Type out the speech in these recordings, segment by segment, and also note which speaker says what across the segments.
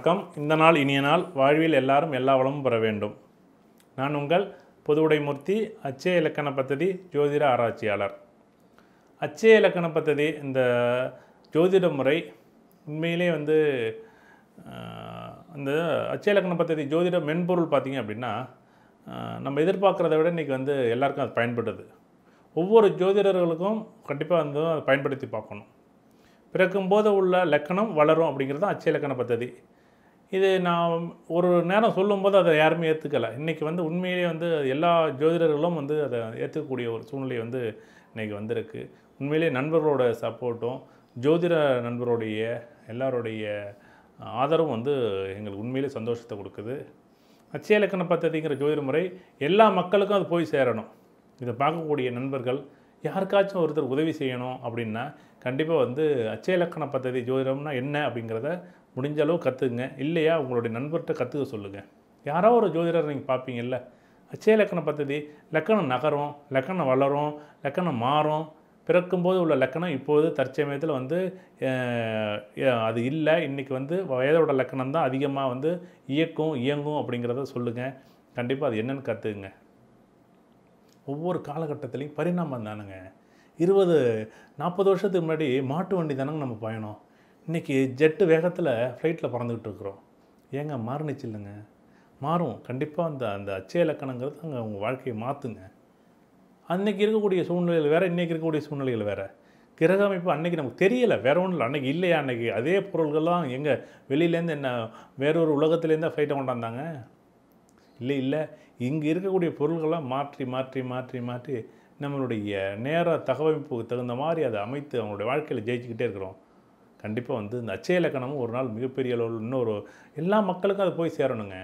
Speaker 1: வணக்கம் இந்த நாள் இனிய நாள் வாழ்வில் எல்லாரும் எல்லா வளமும் பெற வேண்டும் நான் உங்கள் பொதுவுடைமூர்த்தி அச்சய இலக்கண பദ്ധதி ஜோதிட ஆராய்ச்சியாளர் அச்சய இலக்கண பദ്ധதி இந்த ஜோதிட முறை உண்மையிலே வந்து ஆஹ், அந்த அச்சய இலக்கண பദ്ധதி ஜோதிட மென்பொருள் பார்த்தீங்க அப்படின்னா ஆஹ், நம்ம எதிர்பார்க்குறத விட இன்றைக்கி வந்து எல்லாருக்கும் அது பயன்படுது ஒவ்வொரு ஜோதிடர்களுக்கும் கண்டிப்பாக வந்து அதை பயன்படுத்தி பார்க்கணும் பிறக்கும்போது உள்ள லக்கணம் வளரும் அப்படிங்கிறது தான் அச்சய இலக்கண பദ്ധதி இது நான் ஒரு நேரம் சொல்லும்போது அதை யாருமே ஏற்றுக்கலை இன்றைக்கி வந்து உண்மையிலேயே வந்து எல்லா ஜோதிடர்களும் வந்து அதை ஏற்றுக்கக்கூடிய ஒரு சூழ்நிலை வந்து இன்றைக்கி வந்திருக்கு உண்மையிலேயே நண்பர்களோட சப்போர்ட்டும் ஜோதிட நண்பருடைய எல்லாருடைய ஆதரவும் வந்து எங்களுக்கு உண்மையிலே சந்தோஷத்தை கொடுக்குது அச்சய இலக்கண பദ്ധதிங்கிற ஜோதிட முறை எல்லா மக்களுக்கும் அது போய் சேரணும் இதை பார்க்கக்கூடிய நண்பர்கள் யாருக்காச்சும் ஒருத்தர் உதவி செய்யணும் அப்படின்னா கண்டிப்பாக வந்து அச்சய இலக்கண பദ്ധதி ஜோதிடம்னா என்ன அப்படிங்கிறத முடிஞ்ச அளவு கற்றுக்குங்க இல்லையா உங்களுடைய நண்பர்கிட்ட கற்றுக்க சொல்லுங்கள் யாரோ ஒரு ஜோதிடர் நீங்கள் பார்ப்பீங்கல்ல அச்சய இலக்கண பദ്ധதி லக்கணம் நகரும் லக்கணம் வளரும் லக்கணம் மாறும் பிறக்கும்போது உள்ள லக்கணம் இப்போது தற்சமயத்தில் வந்து அஹ், அஹ், அது இல்லை இன்றைக்கி வந்து வயதோட லக்கணம் தான் அதிகமாக வந்து இயக்கும் இயங்கும் அப்படிங்கிறத சொல்லுங்கள் கண்டிப்பாக அது என்னன்னு கற்றுக்குங்க ஒவ்வொரு காலகட்டத்திலையும் பரிணாமம் தானுங்க இருபது நாற்பது வருஷத்துக்கு முன்னாடி மாட்டு வண்டி தானங்க நம்ம பயணம் இன்றைக்கி ஜெட்டு வேகத்தில் ஃப்ளைட்டில் பறந்துக்கிட்டு இருக்கிறோம் ஏங்க மாறுனுச்சு இல்லைங்க மாறும் கண்டிப்பாக அந்த அந்த அச்சய இலக்கணங்கிறது அங்கே உங்கள் வாழ்க்கையை மாற்றுங்க அன்னைக்கு இருக்கக்கூடிய சூழ்நிலைகள் வேறு இன்றைக்கி இருக்கக்கூடிய சூழ்நிலைகள் வேறு கிரக அமைப்பு அன்னைக்கு நமக்கு தெரியலை வேற ஒன்றும் இல்லை அன்னைக்கு இல்லையா அன்னைக்கு அதே பொருள்கள்லாம் எங்கே வெளியிலேருந்து என்ன வேறொரு உலகத்துலேருந்து ஃப்ளைட்டை கொண்டாந்தாங்க இல்லை இல்லை இங்கே இருக்கக்கூடிய பொருள்கள்லாம் மாற்றி மாற்றி மாற்றி மாற்றி நம்மளுடைய நேர தகவமைப்புக்கு தகுந்த மாதிரி அதை அமைத்து அவங்களுடைய வாழ்க்கையில் ஜெயிச்சுக்கிட்டே இருக்கிறோம் கண்டிப்பாக வந்து இந்த அச்சய இலக்கணமும் ஒரு நாள் மிகப்பெரிய அளவில் இன்னொரு எல்லா மக்களுக்கும் அது போய் சேரணுங்க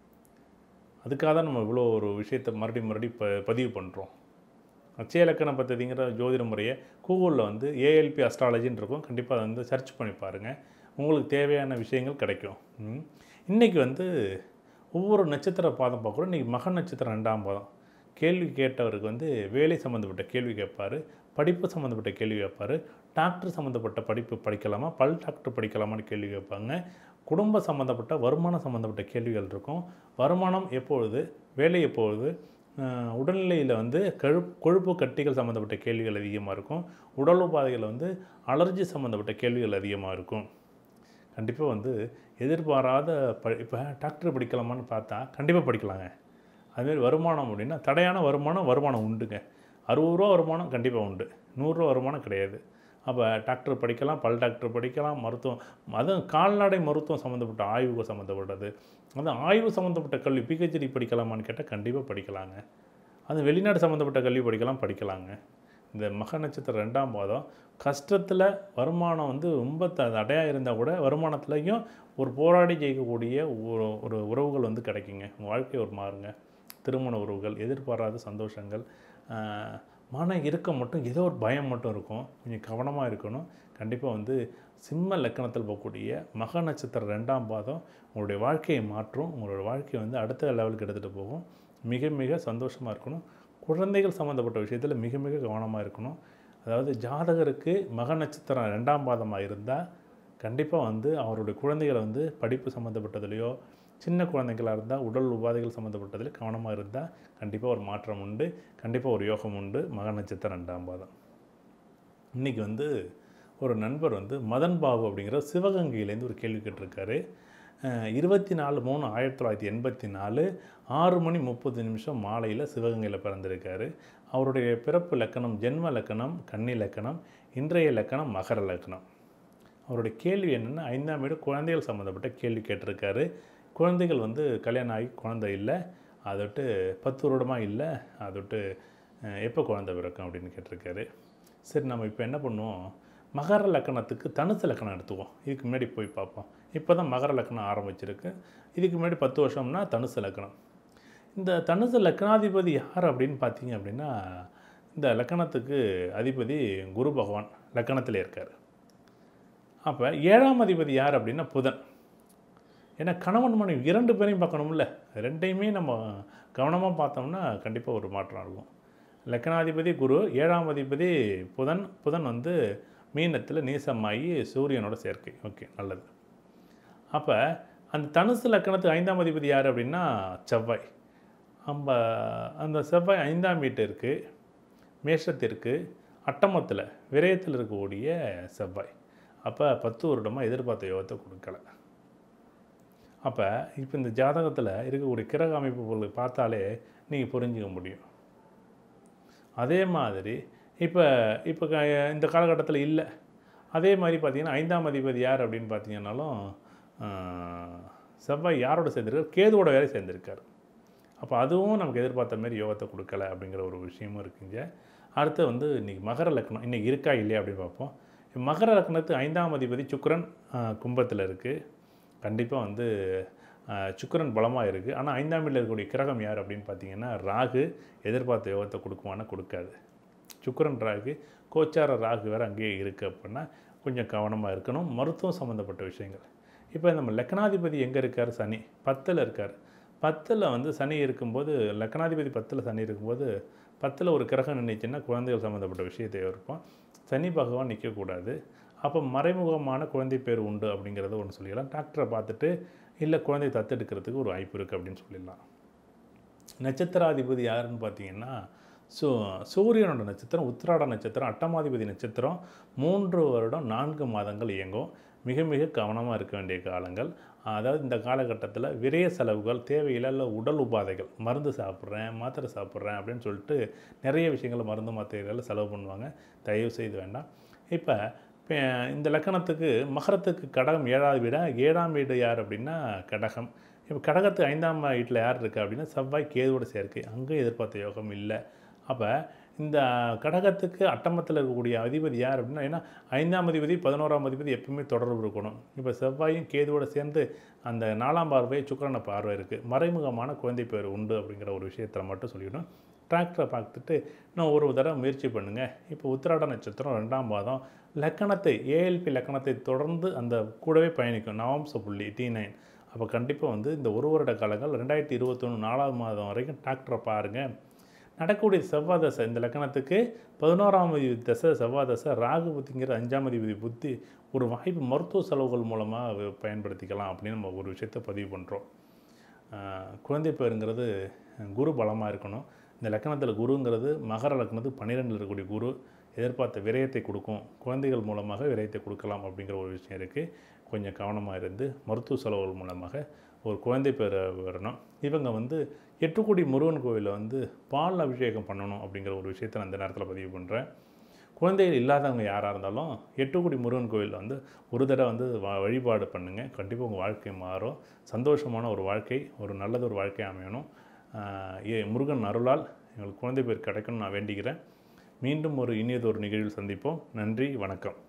Speaker 1: அதுக்காக தான் நம்ம இவ்வளோ ஒரு விஷயத்தை மறுபடியும் மறுபடியும் ப பதிவு பண்ணுறோம் அச்சய இலக்கண பദ്ധதிங்கிற ஜோதிட முறையை கூகுளில் வந்து ஏஎல்பி அஸ்ட்ராலஜின்னு இருக்கும் கண்டிப்பாக அதை வந்து சர்ச் பண்ணி பாருங்கள் உங்களுக்கு தேவையான விஷயங்கள் கிடைக்கும் ம். இன்னைக்கு வந்து ஒவ்வொரு நட்சத்திர பாதம் பார்க்குறோம் இன்றைக்கி மக நட்சத்திரம் ரெண்டாம் பாதம் கேள்வி கேட்டவருக்கு வந்து வேலை சம்மந்தப்பட்ட கேள்வி கேட்பார் படிப்பு சம்மந்தப்பட்ட கேள்வி கேட்பார் டாக்டர் சம்மந்தப்பட்ட படிப்பு படிக்கலாமா பல் டாக்டர் படிக்கலாமான்னு கேள்வி கேட்பாங்க குடும்ப சம்மந்தப்பட்ட வருமானம் சம்மந்தப்பட்ட கேள்விகள் இருக்கும் வருமானம் எப்பொழுது வேலை எப்பொழுது அஹ், உடல்நிலையில் வந்து கழு கொழுப்பு கட்டிகள் சம்மந்தப்பட்ட கேள்விகள் அதிகமாக இருக்கும் உடல் உபாதைகள் வந்து அலர்ஜி சம்மந்தப்பட்ட கேள்விகள் அதிகமாக இருக்கும் கண்டிப்பாக வந்து எதிர்பாராத ப இப்போ டாக்டர் படிக்கலாமான்னு பார்த்தா கண்டிப்பாக படிக்கலாங்க அதுமாரி வருமானம் அப்படின்னா தடையான வருமானம் வருமானம் உண்டுங்க அறுபது ரூபா வருமானம் கண்டிப்பாக உண்டு நூறுரூவா வருமானம் கிடையாது அப்போ டாக்டர் படிக்கலாம் பல் டாக்டர் படிக்கலாம் மருத்துவம் அதுவும் கால்நடை மருத்துவம் சம்மந்தப்பட்ட ஆய்வுகள் சம்மந்தப்பட்டது அது ஆய்வு சம்மந்தப்பட்ட கல்வி பிஹெச்டி படிக்கலாமான்னு கேட்டால் கண்டிப்பாக படிக்கலாங்க அது வெளிநாடு சம்மந்தப்பட்ட கல்வி படிக்கலாம் படிக்கலாங்க இந்த மக நட்சத்திரம் ரெண்டாம் பாதம் கஷ்டத்தில் வருமானம் வந்து ரொம்ப த தடையாக இருந்தால் கூட வருமானத்துலேயும் ஒரு போராடி ஜெயிக்கக்கூடிய ஒரு ஒரு உறவுகள் வந்து கிடைக்குங்க உங்கள் வாழ்க்கை ஒரு மாறுங்க திருமண உறவுகள் எதிர்பாராத சந்தோஷங்கள் ஆஹ், மன இறுக்கம் மட்டும் ஏதோ ஒரு பயம் மட்டும் இருக்கும் கொஞ்சம் கவனமாக இருக்கணும் கண்டிப்பாக வந்து சிம்ம லக்கணத்தில் போகக்கூடிய மக நட்சத்திரம் ரெண்டாம் பாதம் உங்களுடைய வாழ்க்கையை மாற்றும் உங்களுடைய வாழ்க்கையை வந்து அடுத்த லெவலுக்கு எடுத்துகிட்டு போகும் மிக மிக சந்தோஷமாக இருக்கணும் குழந்தைகள் சம்மந்தப்பட்ட விஷயத்தில் மிக மிக கவனமாக இருக்கணும் அதாவது ஜாதகருக்கு மக நட்சத்திரம் ரெண்டாம் பாதமாக இருந்தால் கண்டிப்பாக வந்து அவருடைய குழந்தைகளை வந்து படிப்பு சம்மந்தப்பட்டதுலையோ சின்ன குழந்தைகளாக இருந்தால் உடல் உபாதைகள் சம்மந்தப்பட்டதில் கவனமாக இருந்தால் கண்டிப்பாக ஒரு மாற்றம் உண்டு கண்டிப்பாக ஒரு யோகம் உண்டு மக நட்சத்திரம் ரெண்டாம் பாதம் இன்றைக்கி வந்து ஒரு நண்பர் வந்து மதன் பாபு அப்படிங்கிற சிவகங்கையிலேருந்து ஒரு கேள்வி கேட்டிருக்காரு இருபத்தி நாலு மூணு ஆயிரத்தி தொள்ளாயிரத்தி எண்பத்தி நாலு ஆறு மணி முப்பது நிமிஷம் மாலையில் சிவகங்கையில் பிறந்திருக்காரு அவருடைய பிறப்பு லக்கணம் ஜென்ம லக்கணம் கன்னி லக்கணம் இன்றைய லக்கணம் மகர லக்கணம் அவருடைய கேள்வி என்னென்னா ஐந்தாம் வீடு குழந்தைகள் சம்மந்தப்பட்ட கேள்வி கேட்டிருக்காரு குழந்தைகள் வந்து கல்யாணம் ஆகி குழந்தை இல்லை அதை விட்டு பத்து வருடமாக இல்லை அதை விட்டு அஹ், எப்போ குழந்தை பிறக்கும் அப்படின்னு கேட்டிருக்காரு சரி நம்ம இப்போ என்ன பண்ணுவோம் மகர லக்கணத்துக்கு தனுசு லக்கணம் எடுத்துக்குவோம் இதுக்கு முன்னாடி போய் பார்ப்போம் இப்போ தான் மகர லக்கணம் ஆரம்பிச்சிருக்கு இதுக்கு முன்னாடி பத்து வருஷம்னா தனுசு லக்கணம் இந்த தனுசு லக்கணாதிபதி யார் அப்படின்னு பார்த்தீங்க அப்படின்னா இந்த லக்கணத்துக்கு அதிபதி குரு பகவான் லக்கணத்தில் இருக்கார் அப்போ ஏழாம் அதிபதி யார் அப்படின்னா புதன் ஏன்னா கணவன் மனைவி இரண்டு பேரையும் பார்க்கணும்ல ரெண்டையுமே நம்ம கவனமாக பார்த்தோம்னா கண்டிப்பாக ஒரு மாற்றம் இருக்கும் லக்கணாதிபதி குரு ஏழாம் அதிபதி புதன் புதன் வந்து மீனத்தில் நீசமாகி சூரியனோட சேர்க்கை ஓகே நல்லது அப்போ அந்த தனுசு லக்கணத்துக்கு ஐந்தாம் அதிபதி யார் அப்படின்னா செவ்வாய் நம்ம அந்த செவ்வாய் ஐந்தாம் வீட்டிற்கு மேஷத்திற்கு அட்டமத்தில் விரயத்தில் இருக்கக்கூடிய செவ்வாய் அப்போ பத்து வருடமாக எதிர்பார்த்த யோகத்தை கொடுக்கல அப்போ இப்போ இந்த ஜாதகத்தில் இருக்கக்கூடிய கிரக அமைப்புகளை பார்த்தாலே நீங்கள் புரிஞ்சுக்க முடியும் அதே மாதிரி இப்போ இப்போ க- இந்த காலகட்டத்தில் இல்லை அதே மாதிரி பார்த்தீங்கன்னா ஐந்தாம் அதிபதி யார் அப்படின்னு பார்த்தீங்கன்னாலும் ஆஹ், செவ்வாய் யாரோட சேர்ந்திருக்கார் கேதுவோட வேலை சேர்ந்திருக்கார் அப்போ அதுவும் நமக்கு எதிர்பார்த்த மாதிரி யோகத்தை கொடுக்கல அப்படிங்கிற ஒரு விஷயமும் இருக்குங்க அடுத்து வந்து இன்றைக்கி மகர லக்னம் இன்றைக்கி இருக்கா இல்லையா அப்படின்னு பார்ப்போம் மகர லக்னத்து ஐந்தாம் அதிபதி சுக்கிரன் கும்பத்தில் இருக்குது கண்டிப்பாக வந்து ஆஹ், சுக்கிரன் பலமாக இருக்குது ஆனால் ஐந்தாம் வீட்டில் இருக்கக்கூடிய கிரகம் யார் அப்படின்னு பார்த்தீங்கன்னா ராகு எதிர்பார்த்த யோகத்தை கொடுக்குமானா கொடுக்காது சுக்கிரன் ராகு கோச்சார ராகு வேறு அங்கேயே இருக்குது அப்படின்னா கொஞ்சம் கவனமாக இருக்கணும் மருத்துவம் சம்மந்தப்பட்ட விஷயங்கள் இப்போ நம்ம லக்னாதிபதி எங்கே இருக்கார் சனி பத்தில் இருக்கார் பத்தில் வந்து சனி இருக்கும்போது லக்னாதிபதி பத்தில் சனி இருக்கும்போது பத்தில் ஒரு கிரகம் நின்றுச்சுன்னா குழந்தைகள் சம்மந்தப்பட்ட விஷயத்தை இருப்போம் சனி பகவான் நிற்கக்கூடாது அப்போ மறைமுகமான குழந்தை பேர் உண்டு அப்படிங்கிறத ஒன்று சொல்லிடலாம் டாக்டரை பார்த்துட்டு இல்லை குழந்தை தத்தெடுக்கிறதுக்கு ஒரு வாய்ப்பு இருக்குது அப்படின்னு சொல்லிடலாம் நட்சத்திராதிபதி யாருன்னு பார்த்தீங்கன்னா சூ சூரியனோட நட்சத்திரம் உத்திராட நட்சத்திரம் அட்டமாதிபதி நட்சத்திரம் மூன்று வருடம் நான்கு மாதங்கள் இயங்கும் மிக மிக கவனமாக இருக்க வேண்டிய காலங்கள் அதாவது இந்த காலகட்டத்தில் விரைய செலவுகள் தேவையில்லாத உடல் உபாதைகள் மருந்து சாப்பிட்றேன் மாத்திரை சாப்பிட்றேன் அப்படின்னு சொல்லிட்டு நிறைய விஷயங்கள் மருந்து மாத்திரைகளை செலவு பண்ணுவாங்க தயவு செய்து வேண்டாம் இப்போ இப்போ இந்த லக்கணத்துக்கு மகரத்துக்கு கடகம் ஏழாவது வீடா ஏழாம் வீடு யார் அப்படின்னா கடகம் இப்போ கடகத்து ஐந்தாம் வீட்டில் யார் இருக்கா அப்படின்னா செவ்வாய் கேதுவோட சேர்க்கை அங்கே எதிர்பார்த்த யோகம் இல்லை அப்போ இந்த கடகத்துக்கு அட்டமத்தில் இருக்கக்கூடிய அதிபதி யார் அப்படின்னா ஏன்னா ஐந்தாம் அதிபதி பதினோராம் அதிபதி எப்பவுமே தொடர்பு இருக்கணும் இப்போ செவ்வாயும் கேதுவோட சேர்ந்து அந்த நாலாம் பார்வை சுக்கிரன பார்வை இருக்குது மறைமுகமான குழந்தை பேர் உண்டு அப்படிங்கிற ஒரு விஷயத்தில் மட்டும் சொல்லிடணும் டிராக்டரை பார்த்துட்டு இன்னும் ஒரு தடவை முயற்சி பண்ணுங்கள் இப்போ உத்திராட நட்சத்திரம் ரெண்டாம் பாதம் லக்கணத்தை ஏஎல்பி லக்கணத்தை தொடர்ந்து அந்த கூடவே பயணிக்கும் நவம்ச புள்ளி டி நைன் அப்போ கண்டிப்பாக வந்து இந்த ஒரு வருட காலங்கள் ரெண்டாயிரத்தி இருபத்தொன்று நாலாவது மாதம் வரைக்கும் டிராக்டரை பாருங்கள் நடக்கக்கூடிய செவ்வாய் தசை இந்த லக்கணத்துக்கு பதினோராம் அதிபதி தசை செவ்வாய் தசை ராகு புத்திங்கிற அஞ்சாம் அதிபதி புத்தி ஒரு வாய்ப்பு மருத்துவ செலவுகள் மூலமாக பயன்படுத்திக்கலாம் அப்படின்னு நம்ம ஒரு விஷயத்தை பதிவு பண்ணுறோம் குழந்தை பேருங்கிறது குரு பலமாக இருக்கணும் இந்த லக்கணத்தில் குருங்கிறது மகர லக்னத்துக்கு பன்னிரெண்டில் இருக்கக்கூடிய குரு எதிர்பார்த்த விரயத்தை கொடுக்கும் குழந்தைகள் மூலமாக விரயத்தை கொடுக்கலாம் அப்படிங்கிற ஒரு விஷயம் இருக்குது கொஞ்சம் கவனமாக இருந்து மருத்துவ செலவுகள் மூலமாக ஒரு குழந்தை பேர் வரணும் இவங்க வந்து எட்டுக்குடி முருகன் கோவிலில் வந்து பால் அபிஷேகம் பண்ணணும் அப்படிங்கிற ஒரு விஷயத்தை நான் இந்த நேரத்தில் பதிவு பண்ணுறேன் குழந்தைகள் இல்லாதவங்க யாராக இருந்தாலும் எட்டுக்குடி முருகன் கோவிலில் வந்து ஒரு தடவை வந்து வ- வழிபாடு பண்ணுங்கள் கண்டிப்பாக உங்கள் வாழ்க்கை மாறும் சந்தோஷமான ஒரு வாழ்க்கை ஒரு நல்லது ஒரு வாழ்க்கை அமையணும் ஆஹ் ஏ முருகன் அருளால் எங்களுக்கு குழந்தை பேர் கிடைக்கணும்னு நான் வேண்டிக்கிறேன் மீண்டும் ஒரு இனியதொரு நிகழ்வில் சந்திப்போம் நன்றி வணக்கம்